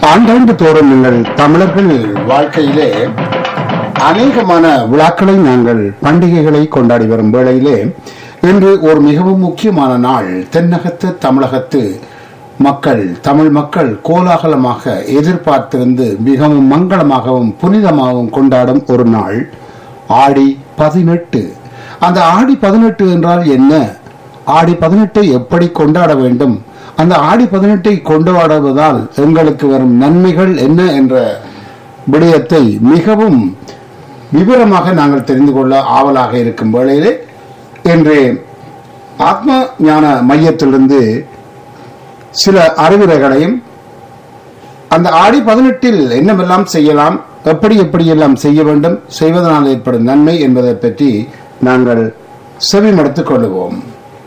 ஆண்டாண்டு தோறும் நீங்கள் தமிழர்கள் வாழ்க்கையிலே அநேகமான விழாக்களை நாங்கள் பண்டிகைகளை கொண்டாடி வரும் வேளையிலே இன்று ஒரு மிகவும் முக்கியமான நாள் தென்னகத்து தமிழகத்து மக்கள் தமிழ் மக்கள் கோலாகலமாக எதிர்பார்த்திருந்து மிகவும் மங்களமாகவும் புனிதமாகவும் கொண்டாடும் ஒரு நாள் ஆடி பதினெட்டு அந்த ஆடி பதினெட்டு என்றால் என்ன ஆடி பதினெட்டை எப்படி கொண்டாட வேண்டும் அந்த ஆடி பதினெட்டை கொண்டாடுவதால் எங்களுக்கு வரும் நன்மைகள் என்ன என்ற விடயத்தை மிகவும் விவரமாக நாங்கள் தெரிந்து கொள்ள ஆவலாக இருக்கும் வேளையிலே இன்று ஆத்ம ஞான மையத்திலிருந்து சில அறிவுரைகளையும் அந்த ஆடி பதினெட்டில் என்னவெல்லாம் செய்யலாம் எப்படி எப்படியெல்லாம் செய்ய வேண்டும் செய்வதனால் ஏற்படும் நன்மை என்பதை பற்றி நாங்கள் செவிமடுத்துக் கொள்ளுவோம்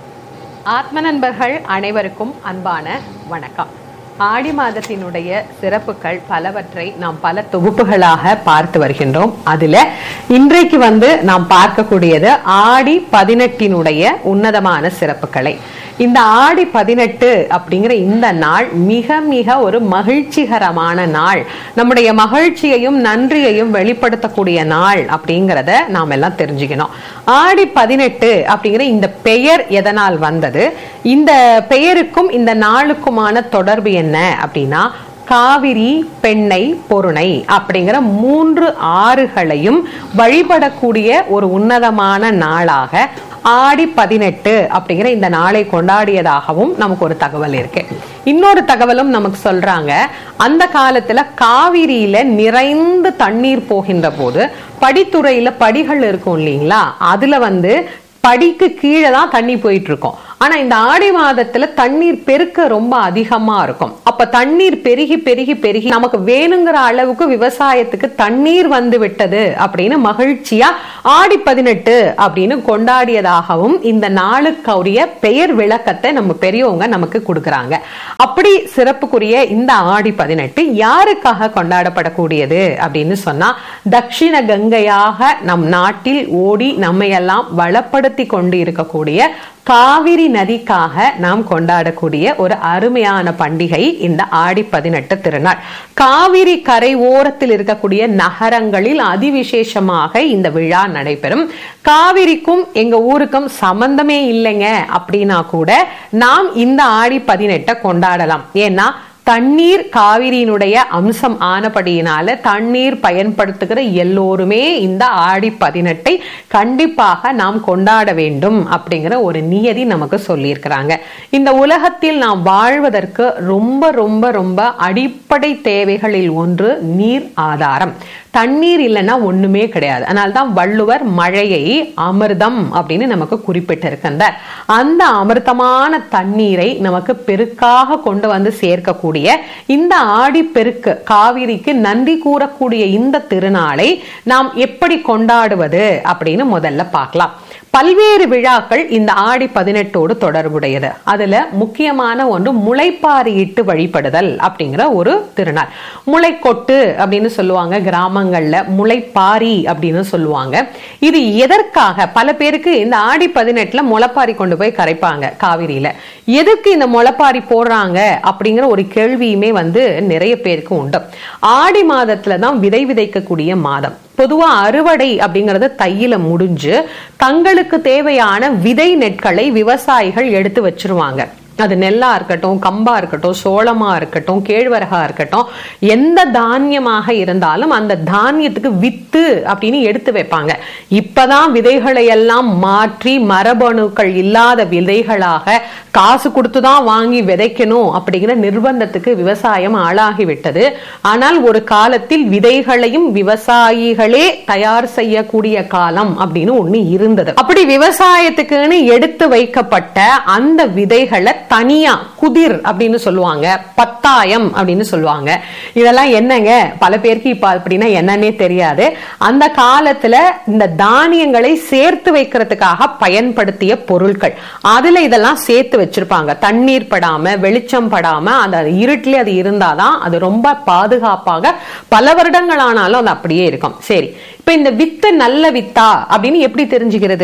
ஆத்ம நண்பர்கள் அனைவருக்கும் அன்பான வணக்கம் ஆடி மாதத்தினுடைய சிறப்புகள் பலவற்றை நாம் பல தொகுப்புகளாக பார்த்து வருகின்றோம் அதுல இன்றைக்கு வந்து நாம் பார்க்கக்கூடியது ஆடி பதினெட்டினுடைய உன்னதமான சிறப்புகளை இந்த ஆடி பதினெட்டு அப்படிங்கிற இந்த நாள் மிக மிக ஒரு மகிழ்ச்சிகரமான நாள் நம்முடைய மகிழ்ச்சியையும் நன்றியையும் வெளிப்படுத்தக்கூடிய நாள் அப்படிங்கிறத நாம் எல்லாம் தெரிஞ்சுக்கணும் ஆடி பதினெட்டு அப்படிங்கிற இந்த பெயர் எதனால் வந்தது இந்த பெயருக்கும் இந்த நாளுக்குமான தொடர்பு என்ன அப்படின்னா காவிரி பெண்ணை பொருணை அப்படிங்கிற மூன்று ஆறுகளையும் வழிபடக்கூடிய ஒரு உன்னதமான நாளாக ஆடி பதினெட்டு அப்படிங்கிற இந்த நாளை கொண்டாடியதாகவும் நமக்கு ஒரு தகவல் இருக்கு இன்னொரு தகவலும் நமக்கு சொல்றாங்க அந்த காலத்துல காவிரியில நிறைந்து தண்ணீர் போகின்ற போது படித்துறையில படிகள் இருக்கும் இல்லைங்களா அதுல வந்து படிக்கு கீழே தான் தண்ணி போயிட்டு இருக்கும் ஆனா இந்த ஆடி மாதத்துல தண்ணீர் பெருக்க ரொம்ப அதிகமா இருக்கும் அப்ப தண்ணீர் பெருகி பெருகி பெருகி நமக்கு வேணுங்கிற அளவுக்கு விவசாயத்துக்கு தண்ணீர் வந்து விட்டது அப்படின்னு மகிழ்ச்சியா ஆடி பதினெட்டு அப்படின்னு கொண்டாடியதாகவும் இந்த நாளுக்குரிய பெயர் விளக்கத்தை நம்ம பெரியவங்க நமக்கு கொடுக்கறாங்க அப்படி சிறப்புக்குரிய இந்த ஆடி பதினெட்டு யாருக்காக கொண்டாடப்படக்கூடியது அப்படின்னு சொன்னா தட்சிண கங்கையாக நம் நாட்டில் ஓடி நம்மையெல்லாம் வளப்படுத்தி கொண்டு இருக்கக்கூடிய காவிரி நதிக்காக நாம் கொண்டாடக்கூடிய ஒரு அருமையான பண்டிகை இந்த ஆடி பதினெட்டு திருநாள் காவிரி கரை ஓரத்தில் இருக்கக்கூடிய நகரங்களில் அதிவிசேஷமாக இந்த விழா நடைபெறும் காவிரிக்கும் எங்க ஊருக்கும் சம்பந்தமே இல்லைங்க அப்படின்னா கூட நாம் இந்த ஆடி பதினெட்டை கொண்டாடலாம் ஏன்னா தண்ணீர் காவிரியினுடைய அம்சம் ஆனபடியினால தண்ணீர் பயன்படுத்துகிற எல்லோருமே இந்த ஆடி பதினெட்டை கண்டிப்பாக நாம் கொண்டாட வேண்டும் அப்படிங்கிற ஒரு நியதி நமக்கு சொல்லியிருக்கிறாங்க இந்த உலகத்தில் நாம் வாழ்வதற்கு ரொம்ப ரொம்ப ரொம்ப அடிப்படை தேவைகளில் ஒன்று நீர் ஆதாரம் தண்ணீர் இல்லைன்னா ஒண்ணுமே கிடையாது அதனால்தான் வள்ளுவர் மழையை அமிர்தம் அப்படின்னு நமக்கு குறிப்பிட்டிருக்கின்றார் அந்த அமிர்தமான தண்ணீரை நமக்கு பெருக்காக கொண்டு வந்து சேர்க்கக்கூடிய இந்த ஆடி பெருக்கு காவிரிக்கு நன்றி கூறக்கூடிய இந்த திருநாளை நாம் எப்படி கொண்டாடுவது அப்படின்னு முதல்ல பார்க்கலாம் பல்வேறு விழாக்கள் இந்த ஆடி பதினெட்டோடு தொடர்புடையது அதுல முக்கியமான ஒன்று முளைப்பாரியிட்டு வழிபடுதல் அப்படிங்கிற ஒரு திருநாள் முளைக்கொட்டு அப்படின்னு சொல்லுவாங்க கிராமங்கள்ல முளைப்பாரி அப்படின்னு சொல்லுவாங்க இது எதற்காக பல பேருக்கு இந்த ஆடி பதினெட்டுல முளைப்பாரி கொண்டு போய் கரைப்பாங்க காவிரியில எதுக்கு இந்த முளைப்பாரி போடுறாங்க அப்படிங்கிற ஒரு கேள்வியுமே வந்து நிறைய பேருக்கு உண்டு ஆடி மாதத்துல தான் விதை விதைக்கக்கூடிய மாதம் பொதுவா அறுவடை அப்படிங்கறது தையில முடிஞ்சு தங்களுக்கு தேவையான விதை நெற்களை விவசாயிகள் எடுத்து வச்சிருவாங்க அது நெல்லா இருக்கட்டும் கம்பா இருக்கட்டும் சோளமா இருக்கட்டும் கேழ்வரகா இருக்கட்டும் எந்த தானியமாக இருந்தாலும் அந்த தானியத்துக்கு வித்து அப்படின்னு எடுத்து வைப்பாங்க இப்பதான் விதைகளை எல்லாம் மாற்றி மரபணுக்கள் இல்லாத விதைகளாக காசு கொடுத்துதான் வாங்கி விதைக்கணும் அப்படிங்கிற நிர்பந்தத்துக்கு விவசாயம் ஆளாகி விட்டது ஆனால் ஒரு காலத்தில் விதைகளையும் விவசாயிகளே தயார் செய்யக்கூடிய காலம் அப்படின்னு ஒண்ணு இருந்தது அப்படி விவசாயத்துக்குன்னு எடுத்து வைக்கப்பட்ட அந்த விதைகளை தனியா குதிர் அப்படின்னு சொல்லுவாங்க பத்தாயம் அப்படின்னு சொல்லுவாங்க இதெல்லாம் என்னங்க பல பேருக்கு இப்ப அப்படின்னா என்னன்னே தெரியாது அந்த காலத்துல இந்த தானியங்களை சேர்த்து வைக்கிறதுக்காக பயன்படுத்திய பொருட்கள் அதுல இதெல்லாம் சேர்த்து வச்சிருப்பாங்க தண்ணீர் படாம வெளிச்சம் படாம அந்த இருட்டிலே அது இருந்தாதான் அது ரொம்ப பாதுகாப்பாக பல வருடங்கள் ஆனாலும் அது அப்படியே இருக்கும் சரி இப்ப இந்த வித்து நல்ல வித்தா அப்படின்னு எப்படி தெரிஞ்சுக்கிறது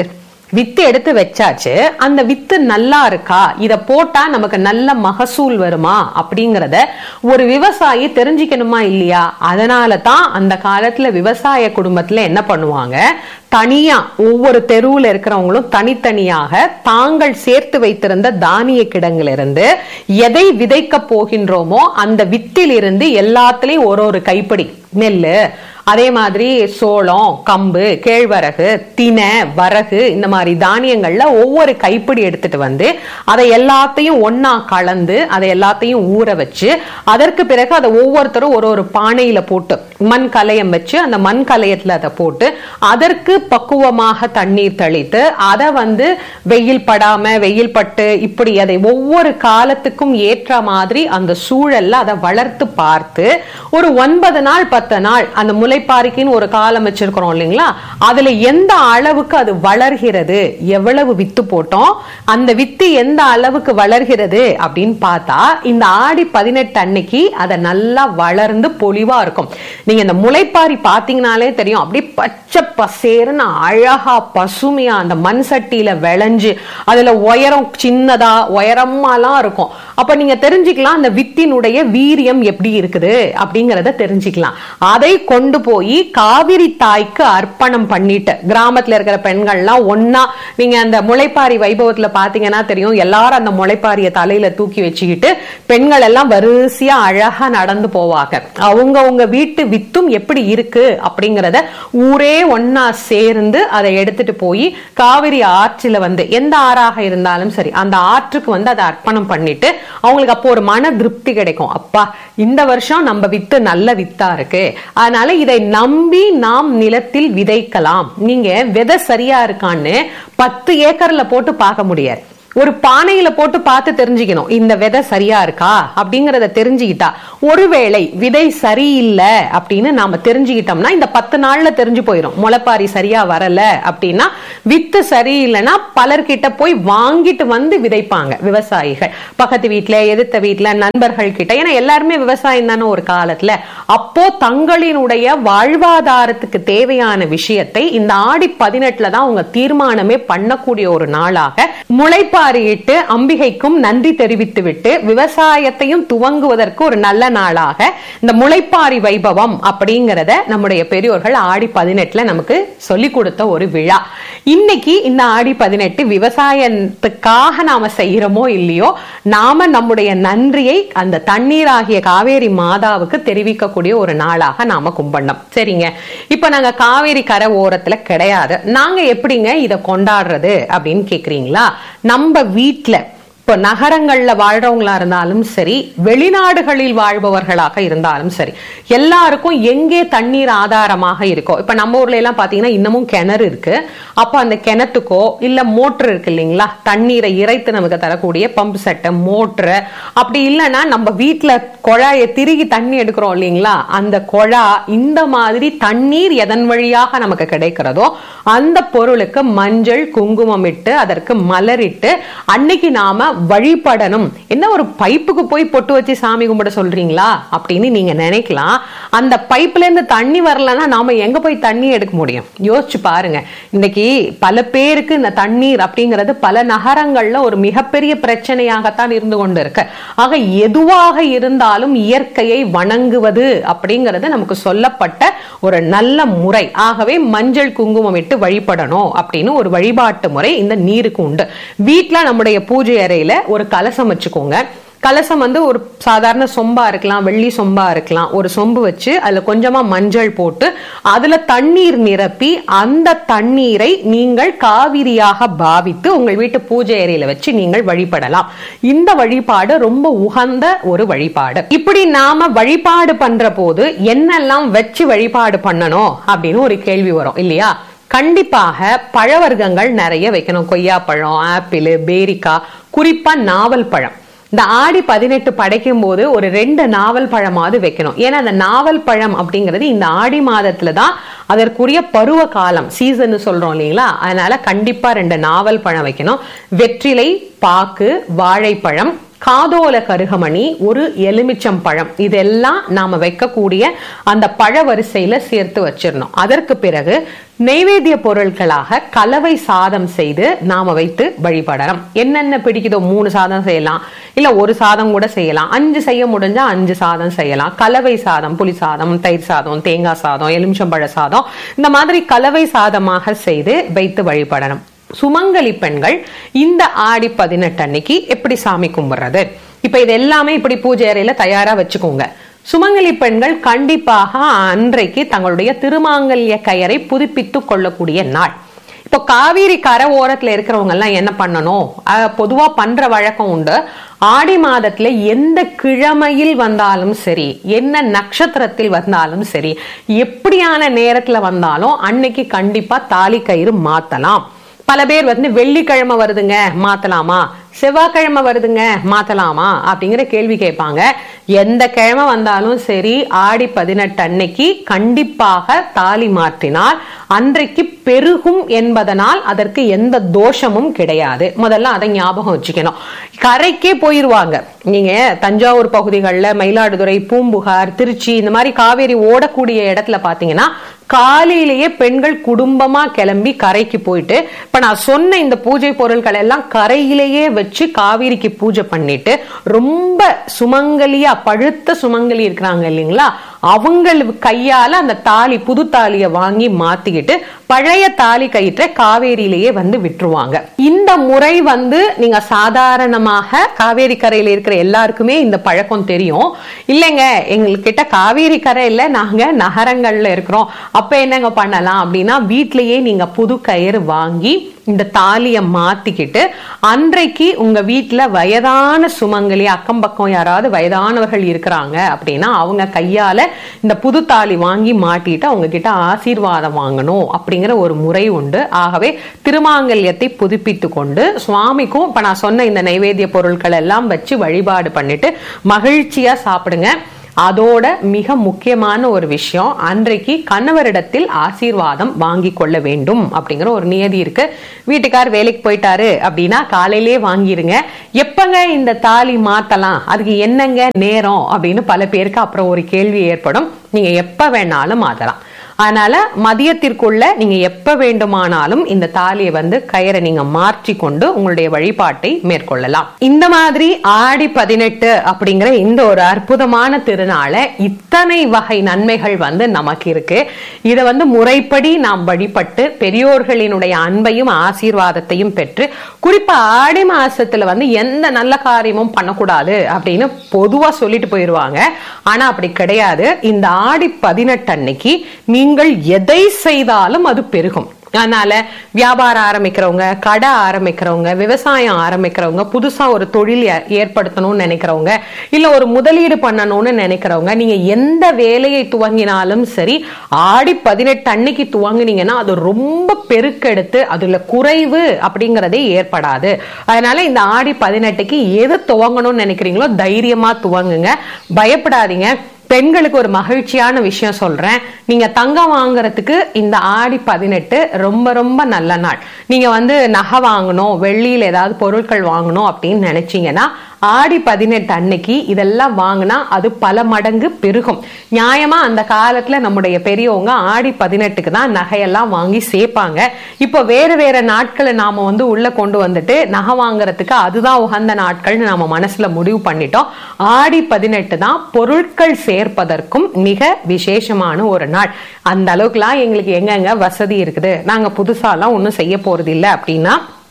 வித்து எடுத்து வச்சாச்சு அந்த வித்து நல்லா இருக்கா இத போட்டா நமக்கு நல்ல மகசூல் வருமா அப்படிங்கறத ஒரு விவசாயி தெரிஞ்சுக்கணுமா இல்லையா அதனால தான் அந்த காலத்துல விவசாய குடும்பத்துல என்ன பண்ணுவாங்க தனியா ஒவ்வொரு தெருவுல இருக்கிறவங்களும் தனித்தனியாக தாங்கள் சேர்த்து வைத்திருந்த தானிய கிடங்கிலிருந்து எதை விதைக்க போகின்றோமோ அந்த வித்திலிருந்து எல்லாத்துலயும் ஒரு ஒரு கைப்பிடி நெல்லு அதே மாதிரி சோளம் கம்பு கேழ்வரகு தினை வரகு இந்த மாதிரி தானியங்கள்ல ஒவ்வொரு கைப்பிடி எடுத்துட்டு வந்து அதை எல்லாத்தையும் ஒண்ணா கலந்து அதை எல்லாத்தையும் ஊற வச்சு அதற்கு பிறகு அதை ஒவ்வொருத்தரும் ஒரு ஒரு பானையில போட்டு மண் கலையம் வச்சு அந்த மண் கலையத்துல அதை போட்டு அதற்கு பக்குவமாக தண்ணீர் தெளித்து அதை வந்து வெயில் படாம வெயில் பட்டு இப்படி அதை ஒவ்வொரு காலத்துக்கும் ஏற்ற மாதிரி அந்த சூழல்ல அதை வளர்த்து பார்த்து ஒரு ஒன்பது நாள் பத்து நாள் அந்த முளைப்பாரிக்குன்னு ஒரு காலம் வச்சிருக்கிறோம் இல்லைங்களா அதுல எந்த அளவுக்கு அது வளர்கிறது எவ்வளவு வித்து போட்டோம் அந்த வித்து எந்த அளவுக்கு வளர்கிறது அப்படின்னு பார்த்தா இந்த ஆடி பதினெட்டு அன்னைக்கு அதை நல்லா வளர்ந்து பொலிவா இருக்கும் நீங்க இந்த முளைப்பாரி பாத்தீங்கனாலே தெரியும் அப்படியே பச்சை பசேர்னு அழகா பசுமையா அந்த மண் சட்டியில விளைஞ்சு அதுல உயரம் சின்னதா உயரமாலாம் இருக்கும் அப்ப நீங்க தெரிஞ்சுக்கலாம் அந்த வித்தினுடைய வீரியம் எப்படி இருக்குது அப்படிங்கறத தெரிஞ்சுக்கலாம் அதை கொண்டு போய் காவிரி தாய்க்கு அர்ப்பணம் பண்ணிட்டு கிராமத்துல இருக்கிற பெண்கள்லாம் ஒன்னா நீங்க அந்த முளைப்பாரி வைபவத்துல பாத்தீங்கன்னா தெரியும் எல்லாரும் அந்த முளைப்பாரிய தலையில தூக்கி வச்சுக்கிட்டு பெண்கள் எல்லாம் வரிசையா அழகா நடந்து போவாங்க அவங்க உங்க வீட்டு வித்தும் எப்படி இருக்கு அப்படிங்கறத ஊரே ஒன்னா சேர்ந்து அதை எடுத்துட்டு போய் காவிரி ஆற்றில வந்து எந்த ஆறாக இருந்தாலும் சரி அந்த ஆற்றுக்கு வந்து அதை அர்ப்பணம் பண்ணிட்டு அவங்களுக்கு அப்போ ஒரு மன திருப்தி கிடைக்கும் அப்பா இந்த வருஷம் நம்ம வித்து நல்ல வித்தா இருக்கு அதனால இதை நம்பி நாம் நிலத்தில் விதைக்கலாம் நீங்க விதை சரியா இருக்கான்னு பத்து ஏக்கர்ல போட்டு பார்க்க முடியாது ஒரு பானையில போட்டு பார்த்து தெரிஞ்சுக்கணும் இந்த விதை சரியா இருக்கா அப்படிங்கறத தெரிஞ்சுக்கிட்டா ஒருவேளை விதை சரியில்லை அப்படின்னு நாம தெரிஞ்சுக்கிட்டோம்னா இந்த பத்து நாள்ல தெரிஞ்சு போயிடும் முளைப்பாரி சரியா வரல அப்படின்னா வித்து சரியில்லைன்னா பலர்கிட்ட போய் வாங்கிட்டு வந்து விதைப்பாங்க விவசாயிகள் பக்கத்து வீட்டுல எதிர்த்த வீட்டுல நண்பர்கள் கிட்ட ஏன்னா எல்லாருமே விவசாயம் தானே ஒரு காலத்துல அப்போ தங்களினுடைய வாழ்வாதாரத்துக்கு தேவையான விஷயத்தை இந்த ஆடி பதினெட்டுல தான் அவங்க தீர்மானமே பண்ணக்கூடிய ஒரு நாளாக முளைப்பாரியிட்டு அம்பிகைக்கும் நன்றி தெரிவித்துவிட்டு விவசாயத்தையும் துவங்குவதற்கு ஒரு நல்ல நாளாக இந்த முளைப்பாரி வைபவம் அப்படிங்கறத நம்முடைய பெரியோர்கள் ஆடி பதினெட்டுல நமக்கு சொல்லி கொடுத்த ஒரு விழா இன்னைக்கு இந்த ஆடி பதினெட்டு விவசாயத்துக்காக நாம செய்யறோமோ இல்லையோ நாம நம்முடைய நன்றியை அந்த தண்ணீராகிய காவேரி மாதாவுக்கு தெரிவிக்கக்கூடிய ஒரு நாளாக நாம கும்பிடணும் சரிங்க இப்ப நாங்க காவேரி கரை ஓரத்துல கிடையாது நாங்க எப்படிங்க இத கொண்டாடுறது அப்படின்னு கேக்குறீங்களா நம்ம வீட்ல இப்போ நகரங்கள்ல வாழ்றவங்களா இருந்தாலும் சரி வெளிநாடுகளில் வாழ்பவர்களாக இருந்தாலும் சரி எல்லாருக்கும் எங்கே தண்ணீர் ஆதாரமாக இருக்கோ இப்ப நம்ம ஊர்ல எல்லாம் பாத்தீங்கன்னா இன்னமும் கிணறு இருக்கு அப்ப அந்த கிணத்துக்கோ இல்ல மோட்டர் இருக்கு இல்லைங்களா தண்ணீரை இறைத்து நமக்கு தரக்கூடிய பம்ப் செட்டு மோட்டரு அப்படி இல்லைன்னா நம்ம வீட்டுல குழாயை திருகி தண்ணி எடுக்கிறோம் இல்லைங்களா அந்த குழா இந்த மாதிரி தண்ணீர் எதன் வழியாக நமக்கு கிடைக்கிறதோ அந்த பொருளுக்கு மஞ்சள் குங்குமம் இட்டு அதற்கு மலரிட்டு அன்னைக்கு நாம வழிபடணும் என்ன ஒரு பைப்புக்கு போய் பொட்டு வச்சு சாமி கும்பிட சொல்றீங்களா அப்படின்னு நீங்க நினைக்கலாம் அந்த பைப்ல இருந்து தண்ணி வரலன்னா நாம எங்க போய் தண்ணி எடுக்க முடியும் யோசிச்சு பாருங்க இன்னைக்கு பல பேருக்கு இந்த தண்ணீர் அப்படிங்கிறது பல நகரங்கள்ல ஒரு மிகப்பெரிய பிரச்சனையாகத்தான் இருந்து கொண்டு இருக்கு ஆக எதுவாக இருந்தாலும் இயற்கையை வணங்குவது அப்படிங்கிறது நமக்கு சொல்லப்பட்ட ஒரு நல்ல முறை ஆகவே மஞ்சள் குங்குமம் இட்டு வழிபடணும் அப்படின்னு ஒரு வழிபாட்டு முறை இந்த நீருக்கு உண்டு வீட்டுல நம்முடைய பூஜை அறையில ஒரு கலசம் வச்சுக்கோங்க கலசம் வந்து ஒரு சாதாரண சொம்பா இருக்கலாம் வெள்ளி சொம்பா இருக்கலாம் ஒரு சொம்பு வச்சு அதுல கொஞ்சமா மஞ்சள் போட்டு அதுல தண்ணீர் நிரப்பி அந்த தண்ணீரை நீங்கள் காவிரியாக பாவித்து உங்கள் வீட்டு பூஜை அறையில வச்சு நீங்கள் வழிபடலாம் இந்த வழிபாடு ரொம்ப உகந்த ஒரு வழிபாடு இப்படி நாம வழிபாடு பண்ற போது என்னெல்லாம் வச்சு வழிபாடு பண்ணணும் அப்படின்னு ஒரு கேள்வி வரும் இல்லையா கண்டிப்பாக பழவர்க்கங்கள் நிறைய வைக்கணும் கொய்யாப்பழம் ஆப்பிள் பேரிக்காய் குறிப்பா நாவல் பழம் இந்த ஆடி பதினெட்டு படைக்கும் போது ஒரு ரெண்டு நாவல் பழமாவது வைக்கணும் ஏன்னா அந்த நாவல் பழம் அப்படிங்கிறது இந்த ஆடி மாதத்துல தான் அதற்குரிய பருவ காலம் சீசன் சொல்றோம் இல்லைங்களா அதனால கண்டிப்பா ரெண்டு நாவல் பழம் வைக்கணும் வெற்றிலை பாக்கு வாழைப்பழம் காதோல கருகமணி ஒரு எலுமிச்சம் பழம் இதெல்லாம் நாம வைக்கக்கூடிய அந்த பழ வரிசையில சேர்த்து வச்சிடணும் அதற்கு பிறகு நெய்வேத்திய பொருட்களாக கலவை சாதம் செய்து நாம வைத்து வழிபடலாம் என்னென்ன பிடிக்குதோ மூணு சாதம் செய்யலாம் இல்ல ஒரு சாதம் கூட செய்யலாம் அஞ்சு செய்ய முடிஞ்சா அஞ்சு சாதம் செய்யலாம் கலவை சாதம் புளி சாதம் தயிர் சாதம் தேங்காய் சாதம் எலுமிச்சம்பழ சாதம் இந்த மாதிரி கலவை சாதமாக செய்து வைத்து வழிபடணும் சுமங்கலி பெண்கள் இந்த ஆடி பதினெட்டு அன்னைக்கு எப்படி சாமி கும்பிடுறது இப்ப இது எல்லாமே இப்படி பூஜை அறையில தயாரா வச்சுக்கோங்க சுமங்கலி பெண்கள் கண்டிப்பாக அன்றைக்கு தங்களுடைய திருமாங்கல்ய கயரை புதுப்பித்துக் கொள்ளக்கூடிய நாள் இப்போ காவேரி கரை ஓரத்துல இருக்கிறவங்க எல்லாம் என்ன பண்ணணும் அஹ், பொதுவா பண்ற வழக்கம் உண்டு ஆடி மாதத்துல எந்த கிழமையில் வந்தாலும் சரி என்ன நட்சத்திரத்தில் வந்தாலும் சரி எப்படியான நேரத்துல வந்தாலும் அன்னைக்கு கண்டிப்பா தாலி கயிறு மாத்தலாம் பல பேர் வந்து வெள்ளிக்கிழமை வருதுங்க மாத்தலாமா செவ்வாய்க்கிழமை வருதுங்க மாத்தலாமா அப்படிங்கிற கேள்வி கேட்பாங்க எந்த கிழமை வந்தாலும் சரி ஆடி பதினெட்டு அன்னைக்கு கண்டிப்பாக தாலி மாற்றினால் அன்றைக்கு பெருகும் என்பதனால் அதற்கு எந்த தோஷமும் கிடையாது முதல்ல அதை ஞாபகம் வச்சுக்கணும் கரைக்கே போயிருவாங்க நீங்க தஞ்சாவூர் பகுதிகளில் மயிலாடுதுறை பூம்புகார் திருச்சி இந்த மாதிரி காவேரி ஓடக்கூடிய இடத்துல பாத்தீங்கன்னா காலையிலேயே பெண்கள் குடும்பமா கிளம்பி கரைக்கு போயிட்டு இப்ப நான் சொன்ன இந்த பூஜை பொருட்கள் எல்லாம் கரையிலேயே வச்சு காவேரிக்கு பூஜை பண்ணிட்டு ரொம்ப சுமங்கலியா பழுத்த சுமங்கலி இருக்கிறாங்க இல்லைங்களா அவங்க கையால அந்த தாலி புது தாலிய வாங்கி மாத்திக்கிட்டு பழைய தாலி கயிற்றை காவேரியிலேயே வந்து விட்டுருவாங்க இந்த முறை வந்து நீங்க சாதாரணமாக காவேரி கரையில இருக்கிற எல்லாருக்குமே இந்த பழக்கம் தெரியும் இல்லைங்க எங்ககிட்ட காவேரி கரையில நாங்க நகரங்கள்ல இருக்கிறோம் அப்ப என்னங்க பண்ணலாம் அப்படின்னா வீட்லயே நீங்க புது கயிறு வாங்கி இந்த தாலியை மாத்திக்கிட்டு அன்றைக்கு உங்க வீட்டுல வயதான சுமங்கலி அக்கம் பக்கம் யாராவது வயதானவர்கள் இருக்கிறாங்க அப்படின்னா அவங்க கையால இந்த புது தாலி வாங்கி மாட்டிட்டு அவங்க கிட்ட ஆசீர்வாதம் வாங்கணும் அப்படிங்கிற ஒரு முறை உண்டு ஆகவே திருமாங்கல்யத்தை புதுப்பித்து கொண்டு சுவாமிக்கும் இப்ப நான் சொன்ன இந்த நைவேத்திய பொருட்கள் எல்லாம் வச்சு வழிபாடு பண்ணிட்டு மகிழ்ச்சியா சாப்பிடுங்க அதோட மிக முக்கியமான ஒரு விஷயம் அன்றைக்கு கணவரிடத்தில் ஆசீர்வாதம் வாங்கி கொள்ள வேண்டும் அப்படிங்கிற ஒரு நியதி இருக்கு வீட்டுக்கார் வேலைக்கு போயிட்டாரு அப்படின்னா காலையிலேயே வாங்கிருங்க எப்பங்க இந்த தாலி மாத்தலாம் அதுக்கு என்னங்க நேரம் அப்படின்னு பல பேருக்கு அப்புறம் ஒரு கேள்வி ஏற்படும் நீங்க எப்ப வேணாலும் மாத்தலாம் அதனால மதியத்திற்குள்ள நீங்க எப்ப வேண்டுமானாலும் இந்த தாலியை வந்து கயிறை நீங்க மாற்றி கொண்டு உங்களுடைய வழிபாட்டை மேற்கொள்ளலாம் இந்த மாதிரி ஆடி பதினெட்டு அப்படிங்கிற இந்த ஒரு அற்புதமான திருநாளை இத்தனை வகை நன்மைகள் வந்து நமக்கு இருக்கு இதை வந்து முறைப்படி நாம் வழிபட்டு பெரியோர்களினுடைய அன்பையும் ஆசீர்வாதத்தையும் பெற்று குறிப்பா ஆடி மாசத்துல வந்து எந்த நல்ல காரியமும் பண்ணக்கூடாது அப்படின்னு பொதுவா சொல்லிட்டு போயிருவாங்க ஆனா அப்படி கிடையாது இந்த ஆடி பதினெட்டு அன்னைக்கு நீங்கள் எதை செய்தாலும் அது பெருகும் அதனால வியாபாரம் ஆரம்பிக்கிறவங்க கடை ஆரம்பிக்கிறவங்க விவசாயம் ஆரம்பிக்கிறவங்க புதுசா ஒரு தொழில் ஏ- ஏற்படுத்தணும்னு நினைக்கிறவங்க இல்ல ஒரு முதலீடு பண்ணணும்னு நினைக்கிறவங்க நீங்க எந்த வேலையை துவங்கினாலும் சரி ஆடி பதினெட்டு அன்னைக்கு துவங்குனீங்கன்னா அது ரொம்ப பெருக்கெடுத்து அதுல குறைவு அப்படிங்கறதே ஏற்படாது அதனால இந்த ஆடி பதினெட்டுக்கு எது துவங்கணும்னு நினைக்கிறீங்களோ தைரியமா துவங்குங்க பயப்படாதீங்க பெண்களுக்கு ஒரு மகிழ்ச்சியான விஷயம் சொல்றேன் நீங்க தங்கம் வாங்குறதுக்கு இந்த ஆடி பதினெட்டு ரொம்ப ரொம்ப நல்ல நாள் நீங்க வந்து நகை வாங்கணும் வெள்ளியில ஏதாவது பொருட்கள் வாங்கணும் அப்படின்னு நினைச்சீங்கன்னா ஆடி பதினெட்டு அன்னைக்கு இதெல்லாம் வாங்கினா அது பல மடங்கு பெருகும் நியாயமா அந்த காலத்துல நம்முடைய பெரியவங்க ஆடி பதினெட்டுக்கு தான் நகையெல்லாம் வாங்கி சேர்ப்பாங்க இப்போ வேற வேற நாட்களை நாம வந்து உள்ள கொண்டு வந்துட்டு நகை வாங்குறதுக்கு அதுதான் உகந்த நாட்கள்னு நாம மனசுல முடிவு பண்ணிட்டோம் ஆடி பதினெட்டு தான் பொருட்கள் சேர்ப்பதற்கும் மிக விசேஷமான ஒரு நாள் அந்த அளவுக்குலாம் எங்களுக்கு எங்கெங்க வசதி இருக்குது நாங்க புதுசாலாம் ஒன்றும் செய்ய போறது இல்லை அப்படின்னா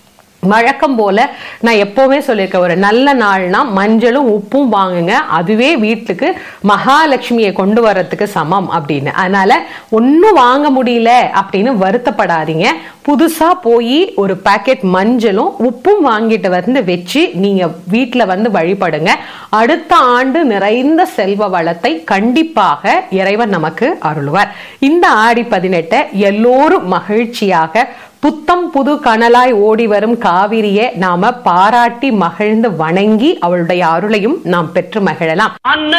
வழக்கம் போல நான் எப்பவுமே சொல்லியிருக்கேன் ஒரு நல்ல நாள்னா மஞ்சளும் உப்பும் வாங்குங்க அதுவே வீட்டுக்கு மகாலட்சுமியை கொண்டு வர்றதுக்கு சமம் அப்படின்னு அதனால ஒன்றும் வாங்க முடியல அப்படின்னு வருத்தப்படாதீங்க புதுசா போய் ஒரு பாக்கெட் மஞ்சளும் உப்பும் வாங்கிட்டு வந்து வச்சு நீங்க வீட்டுல வந்து வழிபடுங்க அடுத்த ஆண்டு நிறைந்த செல்வ வளத்தை கண்டிப்பாக இறைவன் நமக்கு அருள்வார் இந்த ஆடி பதினெட்டை எல்லோரும் மகிழ்ச்சியாக புத்தம் புது கனலாய் ஓடி வரும் காவிரியை நாம பாராட்டி மகிழ்ந்து வணங்கி அவளுடைய அருளையும் நாம் பெற்று மகிழலாம்